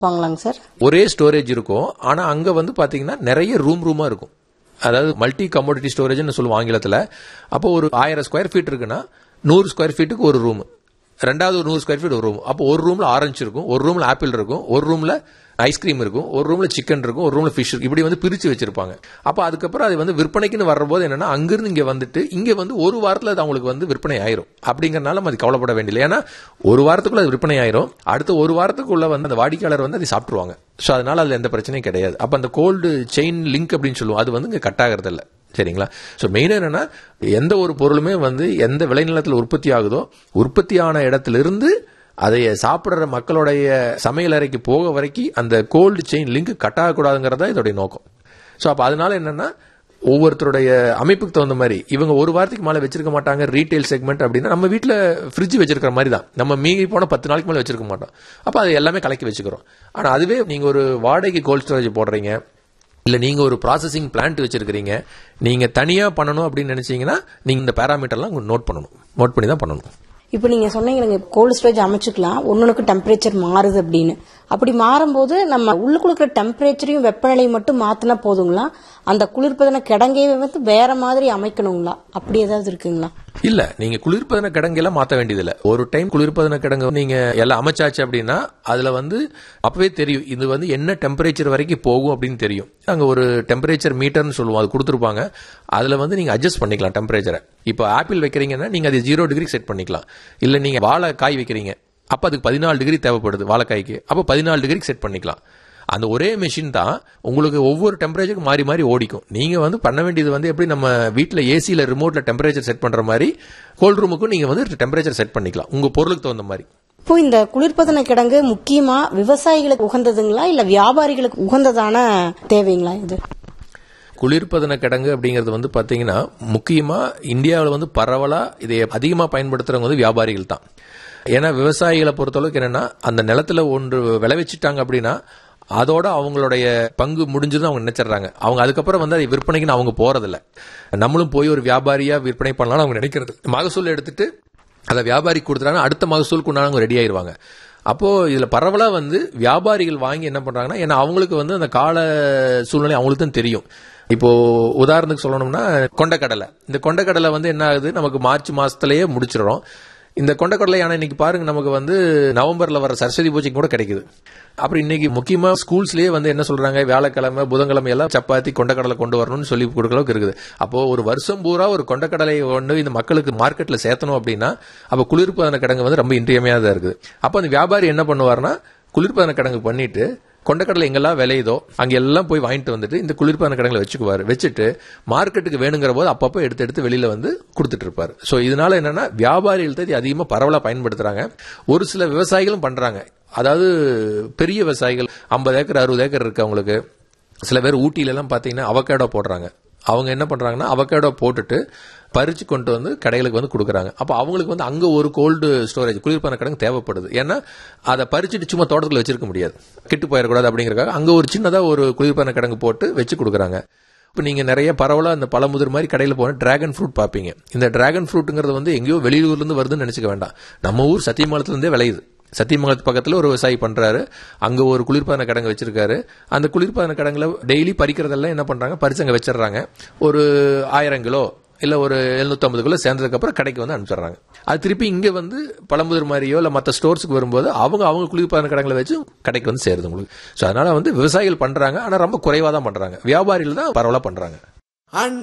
வாங்கலாங்க sir ஒரே storage இருக்கும் ஆனா அங்க வந்து பாத்தீங்கன்னா நிறைய ரூம் ரூமா இருக்கும் அதாவது மல்டி கமோடிட்டி ஸ்டோரேஜ்னு சொல்லுவோம் ஆங்கிலத்துல அப்போ ஒரு ஆயிரம் ஸ்கொயர் ஃபீட் இருக்குன்னா நூறு ஸ்கொயர் ஃபீட்டுக்கு ஒரு ரூம் ரெண்டாவது ஒரு நூறு ஸ்கொயர் ஃபீட் ஒரு ரூம் அப்போ ஒரு ரூம்ல ஆரஞ்சு இருக்கும் ஒரு ரூம்ல ஆப்பிள் இருக்கும் ஒரு ரூம்ல ஐஸ்கிரீம் இருக்கும் ஒரு ரூம்ல சிக்கன் இருக்கும் ஒரு ரூம்ல ஃபிஷ் இருக்கும் இப்படி வந்து பிரிச்சு வச்சிருப்பாங்க அப்போ அதுக்கப்புறம் அது வந்து விற்பனைக்குன்னு வரும்போது என்னன்னா அங்கிருந்து இங்க வந்துட்டு இங்க வந்து ஒரு வாரத்துல அது அவங்களுக்கு வந்து விற்பனை ஆயிரும் அப்படிங்கறனால நம்ம அது கவலைப்பட வேண்டியதில்லை ஏன்னா ஒரு வாரத்துக்குள்ள அது விற்பனை ஆயிரும் அடுத்த ஒரு வாரத்துக்குள்ள வந்து அந்த வாடிக்கையாளர் வந்து அதை சாப்பிட்டுருவாங்க ஸோ அதனால அதுல எந்த பிரச்சனையும் கிடையாது அப்ப அந்த கோல்டு செயின் லிங்க் அப்படின்னு சொல்லுவோம் அது வந்து இங்க கட் ஆகிறது இல்ல சரிங்களா ஸோ மெயினாக என்னன்னா எந்த ஒரு பொருளுமே வந்து எந்த விளைநிலத்தில் உற்பத்தி ஆகுதோ உற்பத்தியான இடத்திலிருந்து அதை சாப்பிடுற மக்களுடைய சமையல் அறைக்கு போக வரைக்கும் அந்த கோல்டு செயின் லிங்க் கட் ஆகக்கூடாதுங்கிறது தான் இதோடைய நோக்கம் ஸோ அப்போ அதனால என்னன்னா ஒவ்வொருத்தருடைய அமைப்புக்கு தகுந்த மாதிரி இவங்க ஒரு வாரத்துக்கு மேலே வச்சிருக்க மாட்டாங்க ரீட்டைல் செக்மெண்ட் அப்படின்னா நம்ம வீட்டில் ஃப்ரிட்ஜ் வச்சிருக்கிற மாதிரி தான் நம்ம மீறி போனால் பத்து நாளைக்கு மேலே வச்சிருக்க மாட்டோம் அப்போ அது எல்லாமே கலக்கி வச்சுக்கிறோம் ஆனால் அதுவே நீங்கள் ஒரு வாடகைக்கு கோல்ட் ஸ்டோரேஜ் போடுறீங்க இல்ல நீங்க ஒரு ப்ராசஸிங் பிளான்ட் வச்சிருக்கீங்க நீங்க தனியா பண்ணணும் அப்படின்னு நினைச்சீங்கன்னா நீங்க இந்த பேராமீட்டர்லாம் நோட் பண்ணணும் நோட் பண்ணி தான் பண்ணணும் இப்போ நீங்க சொன்னீங்க கோல்டு ஸ்டோரேஜ் அமைச்சுக்கலாம் ஒன்னொன்னுக்கு டெம்பரேச்சர் மாறுது அப்படின்னு அப்படி மாறும்போது நம்ம உள்ளுக்குள்ள இருக்கிற டெம்பரேச்சரையும் வெப்பநிலையும் மட்டும் மாத்தினா போதுங்களா அந்த குளிர்பதன கிடங்கையே வந்து வேற மாதிரி அமைக்கணுங்களா அப்படி ஏதாவது இருக்குங்களா இல்ல நீங்க குளிர்பதன கிடங்கெல்லாம் மாத்த வேண்டியதில்ல ஒரு டைம் குளிர்பதன கிடங்கு நீங்க எல்லாம் அமைச்சாச்சு அப்படின்னா அதுல வந்து அப்பவே தெரியும் இது வந்து என்ன டெம்பரேச்சர் வரைக்கும் போகும் அப்படின்னு தெரியும் அங்க ஒரு டெம்பரேச்சர் மீட்டர்னு சொல்லுவோம் அது கொடுத்துருப்பாங்க அதுல வந்து நீங்க அட்ஜஸ்ட் பண்ணிக்கலாம் டெம்பரேச்சரை இப்போ ஆப்பிள் வைக்கிறீங்கன்னா நீங்க அது ஜீரோ டிகிரி செட் பண்ணிக்கலாம் இல்ல நீங்க வாழை காய் வைக்கிறீங்க அப்ப அதுக்கு பதினாலு டிகிரி தேவைப்படுது வாழைக்காய்க்கு அப்போ பதினாலு டிகிரிக்கு செட் பண்ணிக்கலாம் அந்த ஒரே மெஷின் தான் உங்களுக்கு ஒவ்வொரு டெம்பரேச்சருக்கு மாறி மாறி ஓடிக்கும் நீங்க வந்து பண்ண வேண்டியது வந்து எப்படி நம்ம வீட்டில் ஏசியில் ரிமோட்ல டெம்பரேச்சர் செட் பண்ற மாதிரி கோல்ட் ரூமுக்கும் நீங்க வந்து டெம்பரேச்சர் செட் பண்ணிக்கலாம் உங்க பொருளுக்கு தகுந்த மாதிரி இப்போ இந்த குளிர்பதன கிடங்கு முக்கியமா விவசாயிகளுக்கு உகந்ததுங்களா இல்ல வியாபாரிகளுக்கு உகந்ததான தேவைங்களா இது குளிர்பதன கிடங்கு அப்படிங்கிறது வந்து பாத்தீங்கன்னா முக்கியமா இந்தியாவில் வந்து பரவலா இதை அதிகமா பயன்படுத்துறவங்க வந்து வியாபாரிகள் தான் ஏன்னா விவசாயிகளை பொறுத்தளவுக்கு என்னன்னா அந்த நிலத்துல ஒன்று விளைவிச்சிட்டாங்க அப்படின்னா அதோட அவங்களுடைய பங்கு முடிஞ்சதுன்னு அவங்க நினைச்சிடுறாங்க அவங்க அதுக்கப்புறம் வந்து அதை விற்பனைக்குன்னு அவங்க போறதில்ல நம்மளும் போய் ஒரு வியாபாரியா விற்பனை பண்ணலாம்னு அவங்க நினைக்கிறது மகசூல் எடுத்துட்டு அதை வியாபாரி கொடுத்துட்டாங்கன்னா அடுத்த மகசூலுக்கு உண்டான ரெடி ஆயிருவாங்க அப்போ இதுல பரவலா வந்து வியாபாரிகள் வாங்கி என்ன பண்றாங்கன்னா ஏன்னா அவங்களுக்கு வந்து அந்த கால சூழ்நிலை அவங்களுக்கு தான் தெரியும் இப்போ உதாரணத்துக்கு சொல்லணும்னா கொண்டக்கடலை இந்த கொண்டக்கடலை வந்து என்ன ஆகுது நமக்கு மார்ச் மாசத்துலயே முடிச்சிடறோம் இந்த கொண்டக்கடலை யானை இன்னைக்கு பாருங்க நமக்கு வந்து நவம்பர்ல வர சரஸ்வதி பூஜைக்கு கூட கிடைக்குது அப்புறம் இன்னைக்கு முக்கியமா ஸ்கூல்ஸ்லயே வந்து என்ன சொல்றாங்க வியாழக்கிழமை புதன்கிழமை எல்லாம் சப்பாத்தி கொண்டக்கடலை கொண்டு வரணும்னு சொல்லி கொடுக்குற அளவுக்கு இருக்குது அப்போ ஒரு வருஷம் பூரா ஒரு கொண்டக்கடலையை கொண்டு இந்த மக்களுக்கு மார்க்கெட்ல சேர்த்தணும் அப்படின்னா அப்ப குளிர்பதன கிடங்கு வந்து ரொம்ப இன்றியமையாதா இருக்குது அப்போ அந்த வியாபாரி என்ன பண்ணுவாருன்னா குளிர்பதன கிடங்கு பண்ணிட்டு கொண்டக்கடலை எங்கெல்லாம் விளையுதோ அங்க எல்லாம் போய் வாங்கிட்டு வந்துட்டு இந்த குளிர்பான கடங்களை வச்சுக்குவாரு வச்சுட்டு மார்க்கெட்டுக்கு வேணுங்கிற போது அப்பப்போ எடுத்து எடுத்து வெளியில வந்து கொடுத்துட்டு இருப்பாரு ஸோ இதனால என்னன்னா வியாபாரிகள் தான் அதிகமாக பரவலாக பயன்படுத்துறாங்க ஒரு சில விவசாயிகளும் பண்றாங்க அதாவது பெரிய விவசாயிகள் ஐம்பது ஏக்கர் அறுபது ஏக்கர் இருக்கு அவங்களுக்கு சில பேர் ஊட்டியில எல்லாம் பார்த்தீங்கன்னா அவகேடோ போடுறாங்க அவங்க என்ன பண்றாங்கன்னா அவகேடோ போட்டுட்டு பறிச்சு கொண்டு வந்து கடைகளுக்கு வந்து கொடுக்குறாங்க அப்போ அவங்களுக்கு வந்து அங்க ஒரு கோல்டு ஸ்டோரேஜ் குளிர்பான கிடங்கு தேவைப்படுது ஏன்னா அதை பறிச்சுட்டு சும்மா தோட்டத்தில் வச்சிருக்க முடியாது கெட்டு போயிடக்கூடாது அப்படிங்கறக்காக அங்க ஒரு சின்னதா ஒரு குளிர்பான கிடங்கு போட்டு வச்சு கொடுக்குறாங்க இப்போ நீங்க நிறைய பரவலா இந்த பழமுதிர் மாதிரி கடையில் போன டிராகன் ஃப்ரூட் பார்ப்பீங்க இந்த டிராகன் ஃப்ரூட்டுங்கிறது வந்து எங்கேயோ வெளியூர்ல இருந்து வருதுன்னு நினைச்சுக்க வேண்டாம் நம்ம ஊர் சத்தியமங்கலத்துல இருந்தே விளையுது சத்தியமங்கலத்து பக்கத்துல ஒரு விவசாயி பண்றாரு அங்க ஒரு குளிர்பான கிடங்கு வச்சிருக்காரு அந்த குளிர்பான கிடங்குல டெய்லி பறிக்கிறதெல்லாம் என்ன பண்றாங்க பறிச்சு அங்க வச்சிடுறாங்க ஒரு ஆயிரம் கிலோ இல்ல ஒரு எழுநூத்தம்பது கிலோ சேர்ந்ததுக்கு அப்புறம் கடைக்கு வந்து அனுப்பிச்சிடுறாங்க அது திருப்பி இங்க வந்து பழமுதிர் மாதிரியோ இல்ல மற்ற ஸ்டோர்ஸ்க்கு வரும்போது அவங்க அவங்க குளிர்பான கடங்களை வச்சு கடைக்கு வந்து சேருது உங்களுக்கு ஸோ அதனால வந்து விவசாயிகள் பண்றாங்க ஆனா ரொம்ப குறைவா தான் பண்றாங்க வியாபாரிகள் தான் பரவலா பண்றாங்க